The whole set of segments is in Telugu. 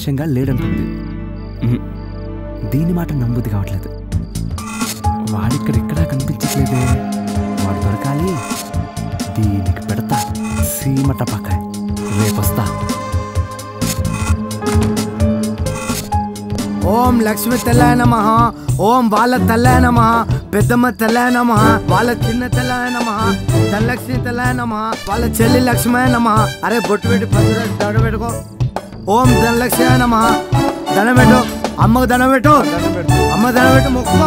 కామేశంగా లేడంటుంది ఉహు. దీని మాట నమ్ముద్ది కావట్లేదు వాడిక్కడ ఎక్కడా కనిపించట్లేదే వాడు దొరకాలి దీనికి పెడతా సీమ టపాకాయ్ రేపొస్తా ఓం లక్ష్మి తెల్లాయ నమ ఓం వాళ్ళ తెల్లాయ నమ పెద్దమ్మ తెల్లాయ నమ వాళ్ళ చిన్న తెల్లాయ నమ ధనలక్ష్మి తెల్లాయ నమ వాళ్ళ చెల్లి లక్ష్మీ నమ అరే బొట్టు పెట్టి పది దండ పెట్టుకో ఓం ధనలక్ష్మి నమ దండం పెట్టు అమ్మకు దండం పెట్టు అమ్మ దండం పెట్టు మొక్కుకో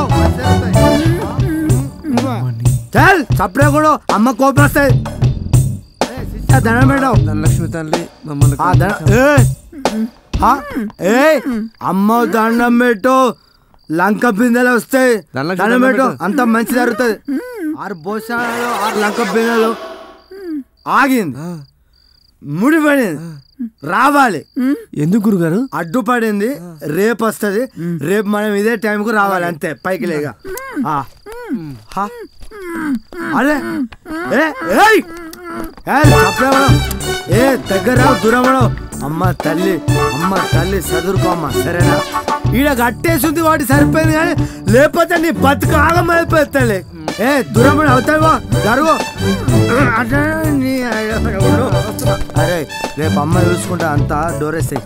చల్ చప్పుడే కూడా అమ్మ కోపం వస్తాయి ఏ, శిష్యా, దండం పెట్టు ధనలక్ష్మి తల్లి మమ్మల్ని ఆ దండ ఏ ఆ, ఏ అమ్మ దండం పెట్టు లంక బిందెలు వస్తాయి దండలక్ష్మి దండం దండం పెట్టు పెట్టు. అంత మంచి జరుగుతుంది ఆరు భోజనాలు ఆరు లంక బిందెలు ఆగింది ముడిపడింది రావాలి ఎందుకు గురుగారు అడ్డుపడింది రేపు వస్తుంది రేపు మనం ఇదే టైంకు రావాలి అంతే పైకి లేక ఆ. హా. అరే ఏ ఏయ్! ఏ, చప్పేవాడు. ఏ దగ్గర రావు, దూరం రావు. అమ్మ తల్లి అమ్మ తల్లి చదువుకో అమ్మ సరేనా ఈడ కట్టేసింది వాటి సరిపోయింది కానీ లేకపోతే నీ బతుకు ఆగమైపోతుంది తల్లి ఏ దూరం పడి అవుతావా జరుగు అట్లా నీ ఉండు. అరే రేపు అమ్మ చూసుకుంటా అంతా డోరేస్తాయి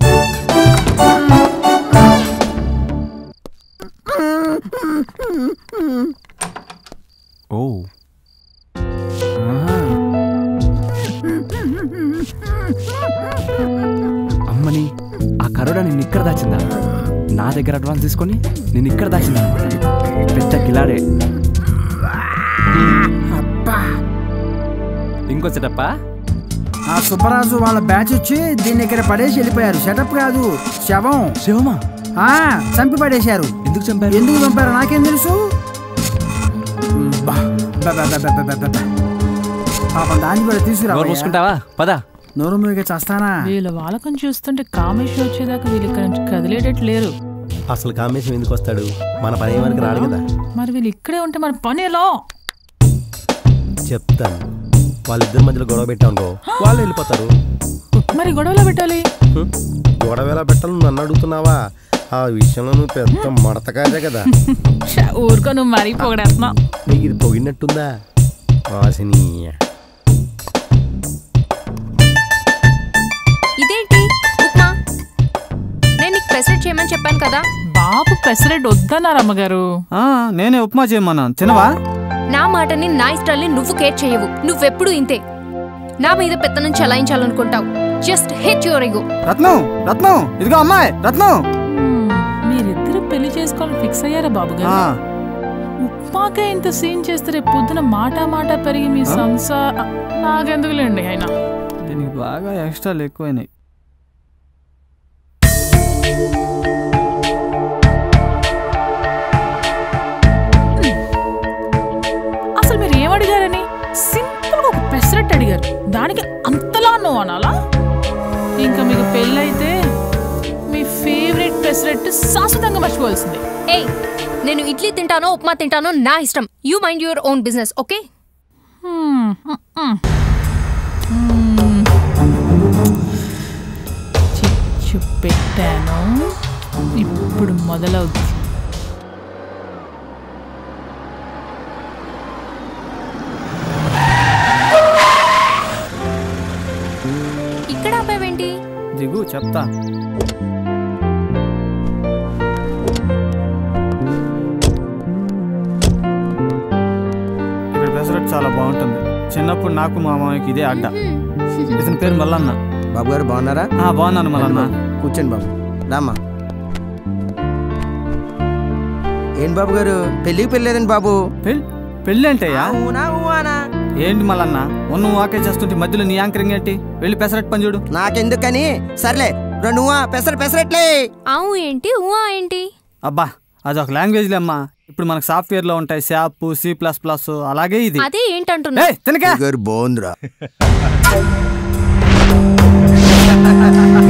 ఓ ఆహా. అమ్మని ఆ కరోడా నిన్ను ఇక్కడ దాచిందా నా దగ్గర అడ్వాన్స్ తీసుకొని నేను ఇక్కడ దాచిందా పెద్ద కిలాడే ఇంకో సెటప్పా ఆ సుబ్బరాజు వాళ్ళ బ్యాచ్ వచ్చి దీన్ని ఇక్కడ పడేసి వెళ్ళిపోయారు సెటప్ కాదు శవం శివమా ఆ చంపి పడేశారు ఎందుకు చంపారు ఎందుకు చంపారు నాకేం తెలుసు బా, బా, బా, బా, బా, బా, బా, బా. పాపం దాన్ని కూడా తీసుకురా నోరు మూసుకుంటావా పద నోరు మీద చస్తానా వీళ్ళ వాళ్ళకం చూస్తుంటే కామేశ్వరం వచ్చేదాకా వీళ్ళు ఇక్కడ నుంచి కదిలేటట్టు లేరు అసలు కామేశం ఎందుకు వస్తాడు మన పని వరకు రాడు కదా మరి వీళ్ళు ఇక్కడే ఉంటే మన పని ఎలా చెప్తాను వాళ్ళిద్దరి మధ్యలో గొడవ పెట్టామనుకో వాళ్ళు వెళ్ళిపోతారు మరి గొడవలో పెట్టాలి హ్మ్? గొడవ ఎలా పెట్టాలి నువ్వు నన్ను అడుగుతున్నావా ఆ విషయంలో నువ్వు పెద్ద మడతకాజే కదా ఛ, ఊరుకో నువ్వు మరీ పొగడేస్తున్నావు నీకు ఇది పొగినట్టుందా వాసిని ఇదేంటి ఉప్మా నేను నీకు పెసరెట్ చేయమని చెప్పాను కదా బాబు పెసరెట్ వద్దన్నారు అమ్మగారు ఆ, నేనే ఉప్మా చేయమన్నాను తినవా నా మాటని నా ఇష్టాల్ని నువ్వు కేర్ చేయవు నువ్వెప్పుడు ఇంతే నా మీద పెత్తనం చలాయించాలనుకుంటావు just hit your ego Ratnam Ratnam ఇదిగో అమ్మాయి రత్నం హ్మ్, మీరిద్దరు పెళ్లి చేసుకోవాలని ఫిక్స్ అయ్యారా బాబు ఆ, గారు ఉప్మాకే ఇంత సీన్ చేస్తే రేపు పొద్దున మాట మాట పెరిగి మీ సంసార నాకెందుకులేండి ఆయన దీనికి బాగా ఎక్స్ట్రాలు ఎక్కువైనాయి అసలు మీరు ఏం అడిగారని సింపుల్ గా ఒక పెసరెట్ అడిగారు దానికి అంతలా నో అనాలా ఇంకా మీకు పెళ్ళైతే మీ ఫేవరెట్ పెసరెట్ శాశ్వతంగా మర్చిపోవాల్సిందే ఏయ్ నేను ఇడ్లీ తింటానో ఉప్మా తింటానో నా ఇష్టం you mind your own business okay hmm, hmm, hmm. హ్మ్. చిచ్చు పెట్టాను ఇప్పుడు మొదలవుద్ది ఇక్కడ ఆపావేంటి దిగు చెప్తా ఇక్కడ పెసరట్టు చాలా బాగుంటుంది చిన్నప్పుడు నాకు మా మామయ్యకి ఇదే అడ్డ ఇతని పేరు మల్లన్న బాబు గారు బాగున్నారా ఆ, బాగున్నాను మల్లన్న కూర్చోండి బాబు రామ్మా ఏం బాబు గారు పెళ్ళికి పెళ్ళలేదండి బాబు పెళ్ళి పెళ్ళి ఏంటయ్యా అవునా ఊవానా ఏంటి మల్లన్న ఉన్న వాకే చేస్తుంటే మధ్యలో నీ యాంకరింగ్ ఏంటి వెళ్ళి పెసరట్టు పని చూడు నాకెందుకని సర్లే రెండు ఊవా పెసర పెసరట్లే ఆవు ఏంటి ఊహా ఏంటి అబ్బా అది ఒక లాంగ్వేజ్లే అమ్మా ఇప్పుడు మనకు సాఫ్ట్వేర్ లో ఉంటాయి శాప్ సి ప్లస్ ప్లస్ అలాగే ఇది అదే ఏంటంటున్నా ఏయ్, తినకా గారు బాగుందిరా